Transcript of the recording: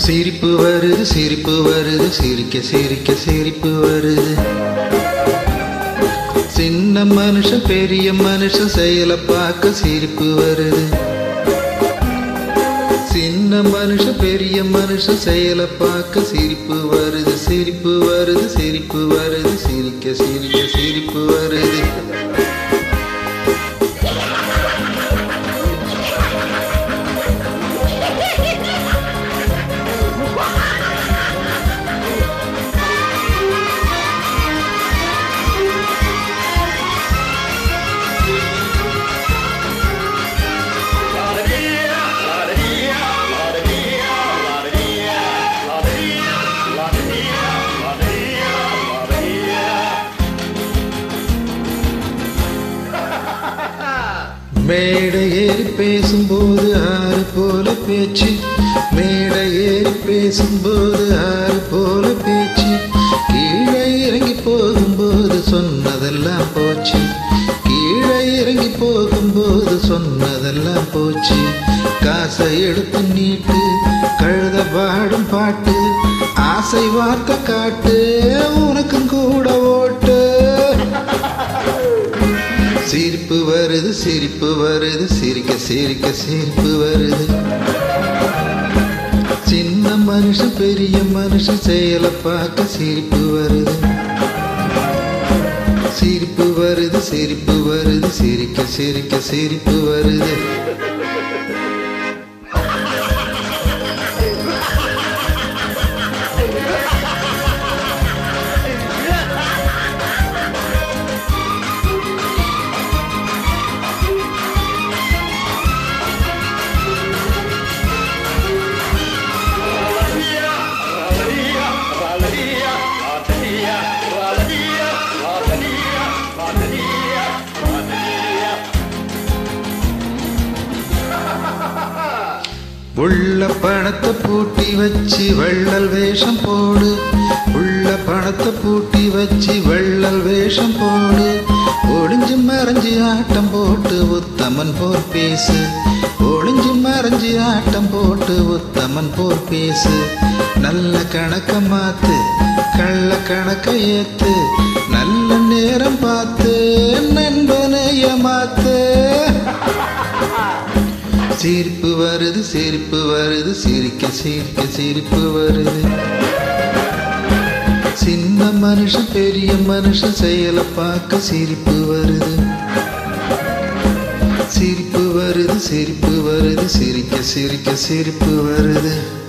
சிரிப்பு வருது சிரிப்பு வருது சிரிக்க சிரிக்க சிரிப்பு வருது சின்ன மனுஷன் பெரிய மனுஷன் செயலை பார்க்க சிரிப்பு வருது சின்ன மனுஷன் பெரிய மனுஷன் செயலை பார்க்க சிரிப்பு வருது சிரிப்பு வருது சிரிப்பு வருது சிரிக்க சிரிக்க சிரிப்பு வருது மேடை ஏறி பேசும்போது ஆறு போல பேச்சு மேடை ஏறி பேசும்போது ஆறு போல பேச்சு கீழே இறங்கி போகும்போது சொன்னதெல்லாம் போச்சு கீழே இறங்கி போகும்போது சொன்னதெல்லாம் போச்சு காசை எடுத்து நீட்டு கழுத பாடும் பாட்டு ஆசை வார்த்தை காட்டு உனக்கும் கூட ஓட்டு சிரிப்பு வருது சிரிப்பு வருது சிரிக்க சிரிக்க சிரிப்பு வருது சின்ன மனுஷன் பெரிய மனுஷன் செயலை பார்க்க சிரிப்பு வருது சிரிப்பு வருது சிரிப்பு வருது சிரிக்க சிரிக்க சிரிப்பு வருது உள்ள பணத்தை பூட்டி வச்சு வள்ளல் வேஷம் போடு உள்ள பணத்தை பூட்டி வச்சு வள்ளல் வேஷம் போடு ஒளிஞ்சு மறைஞ்சு ஆட்டம் போட்டு உத்தமன் போர் பேசு ஒளிஞ்சு மறைஞ்சு ஆட்டம் போட்டு உத்தமன் போர் பேசு நல்ல கணக்க மாத்து கள்ள கணக்க ஏத்து நல்ல நேரம் பார்த்து நண்பனைய மாத்து சிரிப்பு வருது சிரிப்பு வருது சிரிக்க சிரிக்க சிரிப்பு வருது சின்ன மனுஷன் பெரிய மனுஷன் செயலை பார்க்க சிரிப்பு வருது சிரிப்பு வருது சிரிப்பு வருது சிரிக்க சிரிக்க சிரிப்பு வருது